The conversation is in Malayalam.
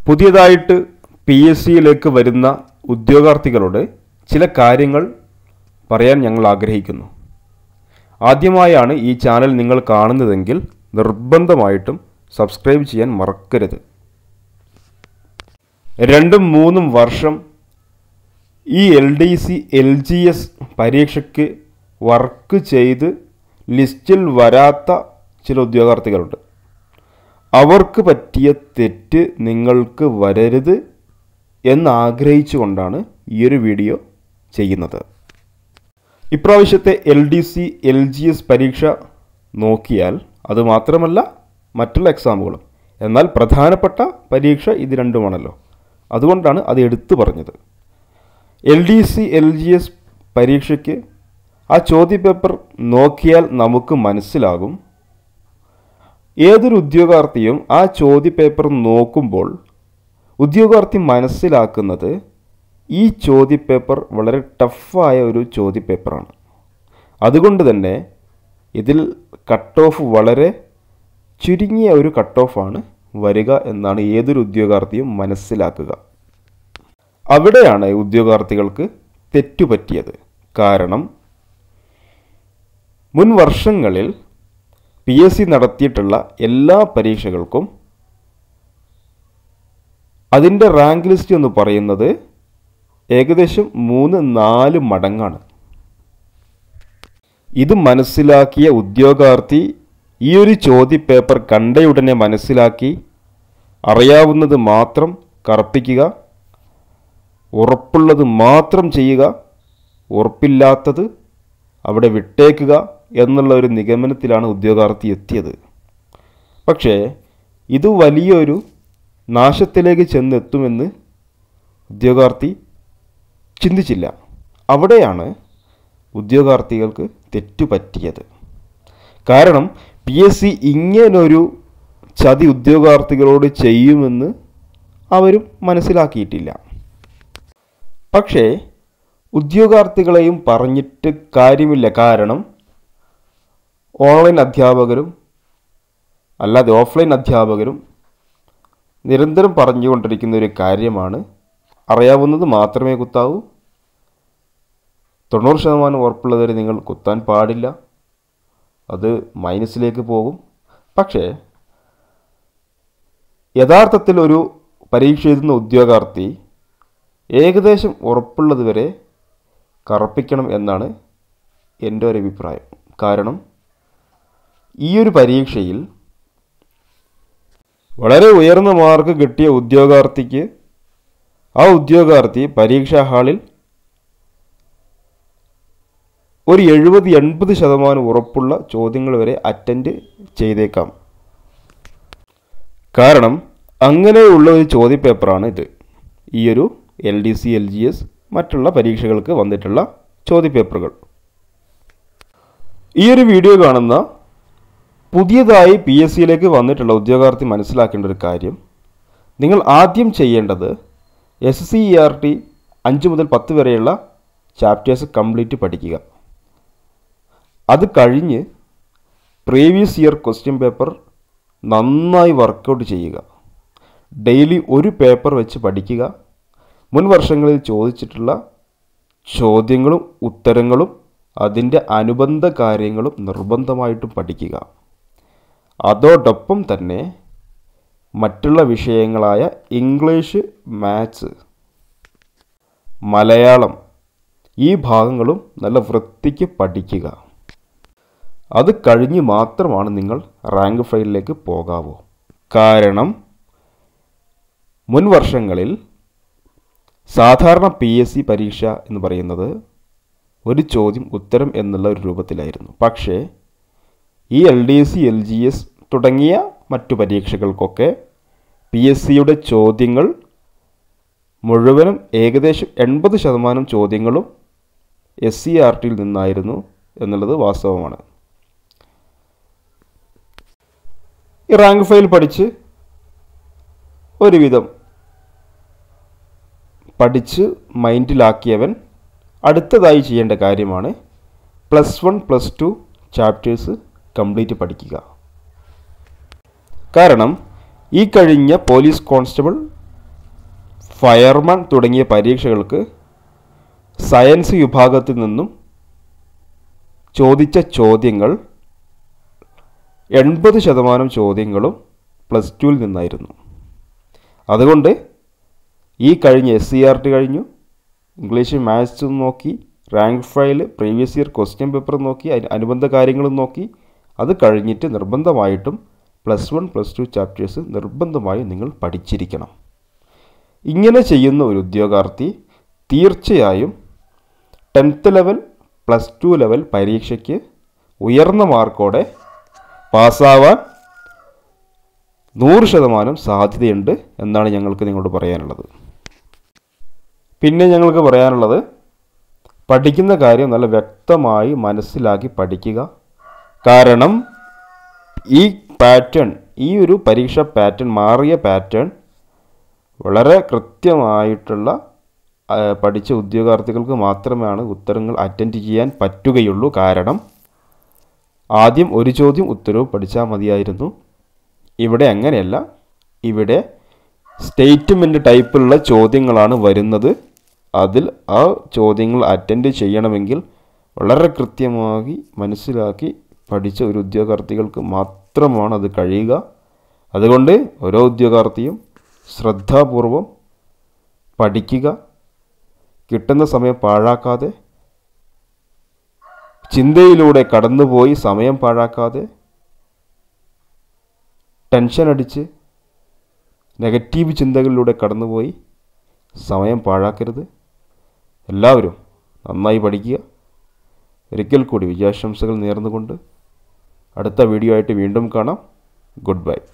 പുതിയതായിട്ട് പി എസ് സിയിലേക്ക് വരുന്ന ഉദ്യോഗാർത്ഥികളോട് ചില കാര്യങ്ങൾ പറയാൻ ഞങ്ങൾ ആഗ്രഹിക്കുന്നു ആദ്യമായാണ് ഈ ചാനൽ നിങ്ങൾ കാണുന്നതെങ്കിൽ നിർബന്ധമായിട്ടും സബ്സ്ക്രൈബ് ചെയ്യാൻ മറക്കരുത് രണ്ടും മൂന്നും വർഷം ഈ L D C L G S പരീക്ഷയ്ക്ക് വർക്ക് ചെയ്ത് ലിസ്റ്റിൽ വരാത്ത ചില ഉദ്യോഗാർത്ഥികളുണ്ട് അവർക്ക് പറ്റിയ തെറ്റ് നിങ്ങൾക്ക് വരരുത് എന്നാഗ്രഹിച്ചുകൊണ്ടാണ് ഈ ഒരു വീഡിയോ ചെയ്യുന്നത് ഇപ്രാവശ്യത്തെ L D C L G S പരീക്ഷ നോക്കിയാൽ അത് മാത്രമല്ല മറ്റുള്ള എക്സാമുകളും എന്നാൽ പ്രധാനപ്പെട്ട പരീക്ഷ ഇത് രണ്ടുമാണല്ലോ അതുകൊണ്ടാണ് അത് എടുത്തു പറഞ്ഞത് L D C L G S പരീക്ഷയ്ക്ക് ആ ചോദ്യപേപ്പർ നോക്കിയാൽ നമുക്ക് മനസ്സിലാകും ഏതൊരു ഉദ്യോഗാർത്ഥിയും ആ ചോദ്യപേപ്പർ നോക്കുമ്പോൾ ഉദ്യോഗാർത്ഥി മനസ്സിലാക്കുന്നത് ഈ ചോദ്യപേപ്പർ വളരെ ടഫായ ഒരു ചോദ്യപേപ്പറാണ് അതുകൊണ്ട് തന്നെ ഇതിൽ കട്ട് ഓഫ് വളരെ ചുരുങ്ങിയ ഒരു കട്ട് ഓഫാണ് വരിക എന്നാണ് ഏതൊരു ഉദ്യോഗാർത്ഥിയും മനസ്സിലാക്കുക അവിടെയാണ് ഉദ്യോഗാർത്ഥികൾക്ക് തെറ്റുപറ്റിയത് കാരണം മുൻ വർഷങ്ങളിൽ പി എസ് സി നടത്തിയിട്ടുള്ള എല്ലാ പരീക്ഷകൾക്കും അതിൻ്റെ റാങ്ക് ലിസ്റ്റ് എന്ന് പറയുന്നത് ഏകദേശം മൂന്ന് നാല് മടങ്ങാണ് ഇത് മനസ്സിലാക്കിയ ഉദ്യോഗാർത്ഥി ഈ ഒരു ചോദ്യപേപ്പർ കണ്ടയുടനെ മനസ്സിലാക്കി അറിയാവുന്നത് മാത്രം കറപ്പിക്കുക ഉറപ്പുള്ളത് മാത്രം ചെയ്യുക ഉറപ്പില്ലാത്തത് അവിടെ വിട്ടേക്കുക എന്നുള്ള ഒരു നിഗമനത്തിലാണ് ഉദ്യോഗാർത്ഥി എത്തിയത് പക്ഷേ ഇത് വലിയൊരു നാശത്തിലേക്ക് ചെന്നെത്തുമെന്ന് ഉദ്യോഗാർത്ഥി ചിന്തിച്ചില്ല അവിടെയാണ് ഉദ്യോഗാർത്ഥികൾക്ക് തെറ്റുപറ്റിയത് കാരണം പി എസ് സി ഇങ്ങനൊരു ചതി ഉദ്യോഗാർത്ഥികളോട് ചെയ്യുമെന്ന് അവരും മനസ്സിലാക്കിയിട്ടില്ല പക്ഷേ ഉദ്യോഗാർത്ഥികളെയും പറഞ്ഞിട്ട് കാര്യമില്ല കാരണം ഓൺലൈൻ അധ്യാപകരും അല്ലാതെ ഓഫ്ലൈൻ അധ്യാപകരും നിരന്തരം പറഞ്ഞുകൊണ്ടിരിക്കുന്ന ഒരു കാര്യമാണ് അറിയാവുന്നത് മാത്രമേ കുത്താവൂ തൊണ്ണൂറ് ശതമാനം ഉറപ്പുള്ളവരെ നിങ്ങൾ കുത്താൻ പാടില്ല അത് മൈനസിലേക്ക് പോകും പക്ഷേ യഥാർത്ഥത്തിൽ ഒരു പരീക്ഷ എഴുതുന്ന ഉദ്യോഗാർത്ഥി ഏകദേശം ഉറപ്പുള്ളത് വരെ കറപ്പിക്കണം എന്നാണ് എൻ്റെ ഒരു അഭിപ്രായം കാരണം ഈ ഒരു പരീക്ഷയിൽ വളരെ ഉയർന്ന മാർക്ക് കിട്ടിയ ഉദ്യോഗാർത്ഥിക്ക് ആ ഉദ്യോഗാർത്ഥി പരീക്ഷാ ഹാളിൽ ഒരു എഴുപത് എൺപത് ശതമാനം ഉറപ്പുള്ള ചോദ്യങ്ങൾ വരെ അറ്റൻഡ് ചെയ്തേക്കാം കാരണം അങ്ങനെയുള്ള ഒരു ചോദ്യപേപ്പറാണ് ഇത് ഈ ഒരു L D C L G S മറ്റുള്ള പരീക്ഷകൾക്ക് വന്നിട്ടുള്ള ചോദ്യപേപ്പറുകൾ ഈ ഒരു വീഡിയോ കാണുന്ന പുതിയതായി പി എസ് സിയിലേക്ക് വന്നിട്ടുള്ള ഉദ്യോഗാർത്ഥി മനസ്സിലാക്കേണ്ട ഒരു കാര്യം നിങ്ങൾ ആദ്യം ചെയ്യേണ്ടത് S C E R T അഞ്ച് മുതൽ പത്ത് വരെയുള്ള ചാപ്റ്റേഴ്സ് കംപ്ലീറ്റ് പഠിക്കുക അത് കഴിഞ്ഞ് പ്രീവിയസ് ഇയർ ക്വസ്റ്റ്യൻ പേപ്പർ നന്നായി വർക്കൗട്ട് ചെയ്യുക ഡെയിലി ഒരു പേപ്പർ വെച്ച് പഠിക്കുക മുൻ വർഷങ്ങളിൽ ചോദിച്ചിട്ടുള്ള ചോദ്യങ്ങളും ഉത്തരങ്ങളും അതിൻ്റെ അനുബന്ധ കാര്യങ്ങളും നിർബന്ധമായിട്ടും പഠിക്കുക അതോടൊപ്പം തന്നെ മറ്റുള്ള വിഷയങ്ങളായ ഇംഗ്ലീഷ് മാത്സ് മലയാളം ഈ ഭാഗങ്ങളും നല്ല വൃത്തിക്ക് പഠിക്കുക അത് കഴിഞ്ഞ് മാത്രമാണ് നിങ്ങൾ റാങ്ക് ഫയലിലേക്ക് പോകാവൂ കാരണം മുൻ വർഷങ്ങളിൽ സാധാരണ പി എസ് സി പരീക്ഷ എന്ന് പറയുന്നത് ഒരു ചോദ്യം ഉത്തരം എന്നുള്ള ഒരു രൂപത്തിലായിരുന്നു പക്ഷേ ഈ L D C L G S തുടങ്ങിയ മറ്റു പരീക്ഷകൾക്കൊക്കെ പി എസ് സിയുടെ ചോദ്യങ്ങൾ മുഴുവനും ഏകദേശം എൺപത് ശതമാനം ചോദ്യങ്ങളും എസ് സി ആർ ടിയിൽ നിന്നായിരുന്നു എന്നുള്ളത് വാസ്തവമാണ് ഈ റാങ്ക് ഫയൽ പഠിച്ച് ഒരുവിധം പഠിച്ച് മൈൻഡിലാക്കിയവൻ അടുത്തതായി ചെയ്യേണ്ട കാര്യമാണ് plus one plus two chapters complete പഠിക്കുക കാരണം ഈ കഴിഞ്ഞ പോലീസ് കോൺസ്റ്റബിൾ ഫയർമാൻ തുടങ്ങിയ പരീക്ഷകൾക്ക് സയൻസ് വിഭാഗത്തിൽ നിന്നും ചോദിച്ച ചോദ്യങ്ങൾ എൺപത് ശതമാനം ചോദ്യങ്ങളും പ്ലസ് ടുവിൽ നിന്നായിരുന്നു അതുകൊണ്ട് ഈ കഴിഞ്ഞ എസ് സി ആർ ടി കഴിഞ്ഞു ഇംഗ്ലീഷ് മാത്സും നോക്കി rank file previous year question paper നോക്കി അതിന് അനുബന്ധ കാര്യങ്ങളും നോക്കി അത് കഴിഞ്ഞിട്ട് നിർബന്ധമായിട്ടും plus one plus two chapters നിർബന്ധമായും നിങ്ങൾ പഠിച്ചിരിക്കണം ഇങ്ങനെ ചെയ്യുന്ന ഒരു ഉദ്യോഗാർത്ഥി തീർച്ചയായും tenth level plus two level പരീക്ഷയ്ക്ക് ഉയർന്ന മാർക്കോടെ പാസ്സാവാൻ നൂറ് ശതമാനം സാധ്യതയുണ്ട് എന്നാണ് ഞങ്ങൾക്ക് നിങ്ങളോട് പറയാനുള്ളത് പിന്നെ ഞങ്ങൾക്ക് പറയാനുള്ളത് പഠിക്കുന്ന കാര്യം നല്ല വ്യക്തമായി മനസ്സിലാക്കി പഠിക്കുക കാരണം ഈ പാറ്റേൺ ഈ ഒരു പരീക്ഷ പാറ്റേൺ മാറിയ പാറ്റേൺ വളരെ കൃത്യമായിട്ടുള്ള ആ, പഠിച്ച ഉദ്യോഗാർത്ഥികൾക്ക് മാത്രമാണ് ഉത്തരങ്ങൾ അറ്റൻഡ് ചെയ്യാൻ പറ്റുകയുള്ളൂ കാരണം ആദ്യം ഒരു ചോദ്യം ഉത്തരവും പഠിച്ചാൽ മതിയായിരുന്നു ഇവിടെ അങ്ങനെയല്ല ഇവിടെ സ്റ്റേറ്റ്മെൻറ്റ് ടൈപ്പിലുള്ള ചോദ്യങ്ങളാണ് വരുന്നത് അതിൽ ആ ചോദ്യങ്ങൾ അറ്റൻഡ് ചെയ്യണമെങ്കിൽ വളരെ കൃത്യമായി മനസ്സിലാക്കി പഠിച്ച ഒരു ഉദ്യോഗാർത്ഥികൾക്ക് മാത്രമാണ് അത് കഴിയുക അതുകൊണ്ട് ഓരോ ഉദ്യോഗാർത്ഥിയും ശ്രദ്ധാപൂർവം പഠിക്കുക കിട്ടുന്ന സമയം പാഴാക്കാതെ ചിന്തയിലൂടെ കടന്നുപോയി സമയം പാഴാക്കാതെ ടെൻഷൻ അടിച്ച് നെഗറ്റീവ് ചിന്തകളിലൂടെ കടന്നുപോയി സമയം പാഴാക്കരുത് എല്ലാവരും നന്നായി പഠിക്കുക ഒരിക്കൽ കൂടി വിജയാശംസകൾ നേർന്നുകൊണ്ട് അടുത്ത വീഡിയോ ആയിട്ട് വീണ്ടും കാണാം ഗുഡ് ബൈ